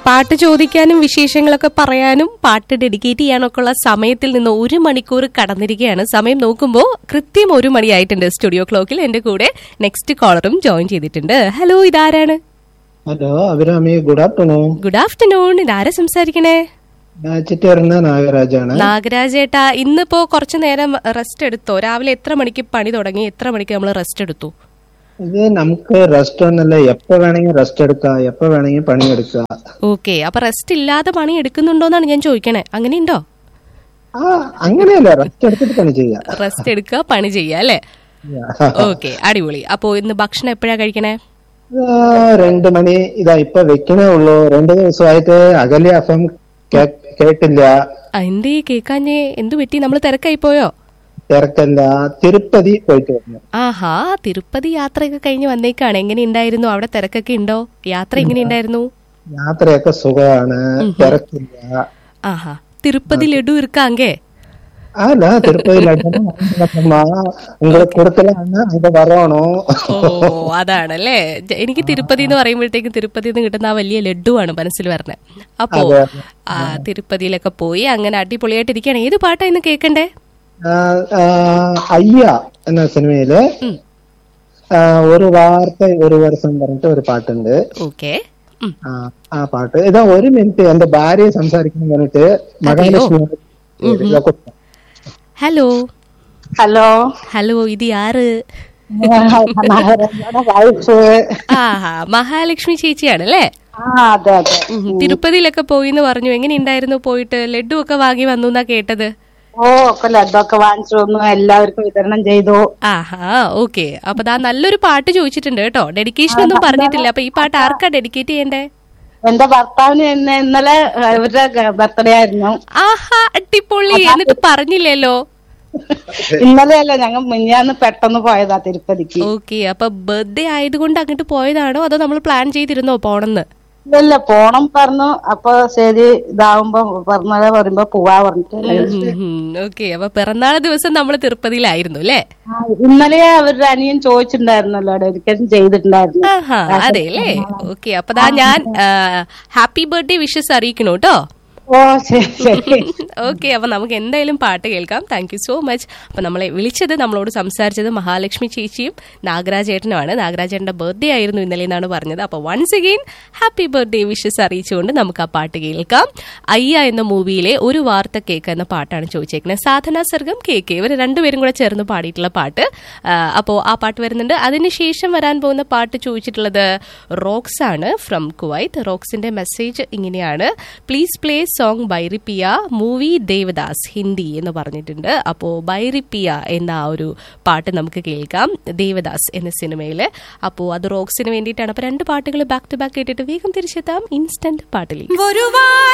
പാട്ട് ചോദിക്കാനും വിശേഷങ്ങളൊക്കെ പറയാനും പാട്ട് ഡെഡിക്കേറ്റ് ചെയ്യാനൊക്കെ ഉള്ള സമയത്തിൽ നിന്ന് ഒരു മണിക്കൂർ കടന്നിരിക്കുകയാണ് സമയം നോക്കുമ്പോൾ കൃത്യം ഒരു മണിയായിട്ടുണ്ട് സ്റ്റുഡിയോ ക്ലോക്കിൽ എന്റെ കൂടെ നെക്സ്റ്റ് കോളറും ജോയിൻ ചെയ്തിട്ടുണ്ട് ഹലോ ഇതാരാണ് hello Abhirami good afternoon good afternoon ഇതാരാ സംസാരിക്കണേ ഞാൻ ചിറ്റേറുന്ന നാഗരാജാണ് നാഗരാജേട്ടാ ഇന്നിപ്പോ കുറച്ചു നേരം റെസ്റ്റ് എടുത്തോ രാവിലെ എത്ര മണിക്ക് പണി തുടങ്ങി എത്ര മണിക്ക് നമ്മൾ റെസ്റ്റ് എടുത്തു ഇത് നമുക്ക് റെസ്റ്റ് ഒന്നല്ല എപ്പോ വേണമെങ്കിൽ റെസ്റ്റ് എടുക്കാം എപ്പോ വേണമെങ്കിൽ പണിയെടുക്കാം ഓക്കെ അപ്പൊ റെസ്റ്റ് ഇല്ലാതെ പണി എടുക്കുന്നുണ്ടോന്നാണ് ഞാൻ ചോദിക്കണേ അങ്ങനെയുണ്ടോ ആ അങ്ങനെയല്ല റെസ്റ്റ് എടുത്തിട്ട് പണി ചെയ്യാം റെസ്റ്റ് എടുക്കുക പണി ചെയ്യുക അല്ലേ ഓക്കെ അടിപൊളി അപ്പോ ഇന്ന് ഭക്ഷണം എപ്പോഴാ കഴിക്കണേ ആ, രണ്ട് മണി ഇതാ ഇപ്പൊ വെക്കണേ ഉള്ളൂ രണ്ട് ദിവസമായിട്ട് അകലെ അപ്പം കേട്ടില്ല ആ, എന്തേ കേക്കാഞ്ഞേ എന്തു പറ്റി നമ്മൾ തിരക്കായി പോയോ തിരക്കല്ല തിരുപ്പതി പോയിട്ട് വന്നു ആഹാ തിരുപ്പതി യാത്രയൊക്കെ കഴിഞ്ഞ് വന്നേക്കാണ് എങ്ങനെ ഉണ്ടായിരുന്നു അവിടെ തിരക്കൊക്കെ ഉണ്ടോ യാത്ര എങ്ങനെ ഉണ്ടായിരുന്നു യാത്രയൊക്കെ സുഖമാണ് തിരക്കില്ല ആഹാ തിരുപ്പതി ലഡു ഇരിക്കാങ്കേ അല്ല திருப்பதி லட்டு உங்களுக்கு கொடுக்கலாம்னா அங்க வரணும் ഓ അതാണല്ലേ ജ- എനിക്ക് തിരുപ്പതി എന്ന് പറയുമ്പോഴത്തേക്കും തിരുപ്പതി നിന്ന് കിട്ടുന്ന ആ വലിയ ലഡുവാണ് മനസ്സിൽ വരുന്നത് അപ്പോ അതെ. ആ തിരുപ്പതിയിലൊക്കെ പോയി അങ്ങനെ അടിപൊളിയായിട്ട് ഇരിക്കുകയാണ് ഏത് പാട്ടാ ഇന്ന് കേൾക്കണ്ടേ ആ, ആ, അയ്യ എന്ന സിനിമയില് ആ, ഒരു വാർത്ത ഒരു വർഷം പറഞ്ഞിട്ട് ഒരു പാട്ടുണ്ട് ഓക്കെ ആ, ആ പാട്ട് ഇതാ ഒരു മിനിറ്റ് എന്റെ ഭാര്യ സംസാരിക്കണം പറഞ്ഞിട്ട് മഹാലക്ഷ്മി ഇതൊക്കെ ഹലോ ഹലോ ഹലോ ഇത് യാറ് നാഗരാജയുടെ വൈഫ് ആഹാ മഹാലക്ഷ്മി ചേച്ചിയാണ് അല്ലേ ആ അതെ അതെ ഉം, തിരുപ്പതിയിലൊക്കെ പോയി എന്ന് പറഞ്ഞു എങ്ങനെ ഉണ്ടായിരുന്നു പോയിട്ട് ലഡു ഒക്കെ വാങ്ങി വന്നു എന്നാ കേട്ടത് ഓ ഒക്കെ ലഡൊക്കെ വാങ്ങിച്ചു വന്നു എല്ലാവർക്കും വിതരണം ചെയ്തു ആഹാ ഓക്കെ അപ്പൊ ദാ നല്ലൊരു പാട്ട് ചോദിച്ചിട്ടുണ്ട് കേട്ടോ ഡെഡിക്കേഷൻ ഒന്നും പറഞ്ഞിട്ടില്ല അപ്പൊ ഈ പാട്ട് ആർക്കാ ഡെഡിക്കേറ്റ് ചെയ്യണ്ടേ എന്റെ ഭർത്താവിന് ഇന്ന് ഇന്നലെ അവരുടെ ബർത്ത്ഡേ ആയിരുന്നു ആഹാ അടിപൊളി എന്നിട്ട് പറഞ്ഞില്ലല്ലോ ഇന്നലെയല്ല ഞങ്ങൾ മിഞ്ഞാന്ന് പെട്ടെന്ന് പോയതാ തിരുപ്പതിക്ക് ഓക്കെ അപ്പൊ ബർത്ത്ഡേ ആയതുകൊണ്ട് അങ്ങോട്ട് പോയതാണോ അതോ നമ്മൾ പ്ലാൻ ചെയ്തിരുന്നോ പോണെന്ന് ഇല്ല പോണം പറഞ്ഞു അപ്പൊ ശരി ഇതാവുമ്പോ പറഞ്ഞത് പറയുമ്പോ പോവാ പറഞ്ഞിട്ട് ഓക്കെ അപ്പൊ പിറന്നാൾ ദിവസം നമ്മൾ തിരുപ്പതിയിലായിരുന്നു അല്ലേ ആ, ഇന്നലെ അവരുടെ അനിയൻ ചോദിച്ചിട്ടുണ്ടായിരുന്നല്ലോ ഡെഡിക്കേഷൻ ചെയ്തിട്ടുണ്ടായിരുന്നു ആഹാ അതെ അല്ലേ ഓക്കെ അപ്പൊ ദാ ഞാൻ ഹാപ്പി ബർത്ത്ഡേ വിഷസ് അറിയിക്കണു കേട്ടോ ഓ ശരി ശരി ഓക്കെ അപ്പൊ നമുക്ക് എന്തായാലും പാട്ട് കേൾക്കാം താങ്ക് യു സോ മച്ച് അപ്പൊ നമ്മളെ വിളിച്ചത് നമ്മളോട് സംസാരിച്ചത് മഹാലക്ഷ്മി ചേച്ചിയും നാഗരാജേട്ടനുമാണ് നാഗരാജേട്ടന്റെ ബർത്ത്ഡേ ആയിരുന്നു ഇന്നലെ എന്നാണ് പറഞ്ഞത് അപ്പൊ once again happy birthday wishes അറിയിച്ചുകൊണ്ട് നമുക്ക് ആ പാട്ട് കേൾക്കാം അയ്യ എന്ന മൂവിയിലെ ഒരു വാർത്ത കേക്ക് എന്ന പാട്ടാണ് ചോദിച്ചേക്കുന്നത് സാധന സർഗം കേക്ക് ഇവർ രണ്ടുപേരും കൂടെ ചേർന്ന് പാടിയിട്ടുള്ള പാട്ട് അപ്പോൾ ആ പാട്ട് വരുന്നുണ്ട് അതിനുശേഷം വരാൻ പോകുന്ന പാട്ട് ചോദിച്ചിട്ടുള്ളത് റോക്സ് ആണ് ഫ്രം കുവൈറ്റ് റോക്സിന്റെ മെസ്സേജ് ഇങ്ങനെയാണ് പ്ലീസ് പ്ലേ സോങ് ബൈറിപ്പിയ മൂവി ദേവദാസ് ഹിന്ദി എന്ന് പറഞ്ഞിട്ടുണ്ട് അപ്പോൾ ബൈറിപ്പിയ എന്ന ആ ഒരു പാട്ട് നമുക്ക് കേൾക്കാം ദേവദാസ് എന്ന സിനിമയിൽ അപ്പോൾ അത് റോക്സിന് വേണ്ടിയിട്ടാണ് അപ്പോൾ രണ്ട് പാട്ടുകൾ ബാക്ക് ടു ബാക്ക് കേട്ടിട്ട് വേഗം തിരിച്ചെത്താം ഇൻസ്റ്റന്റ് പാട്ടിലേക്ക് ഒരു വാ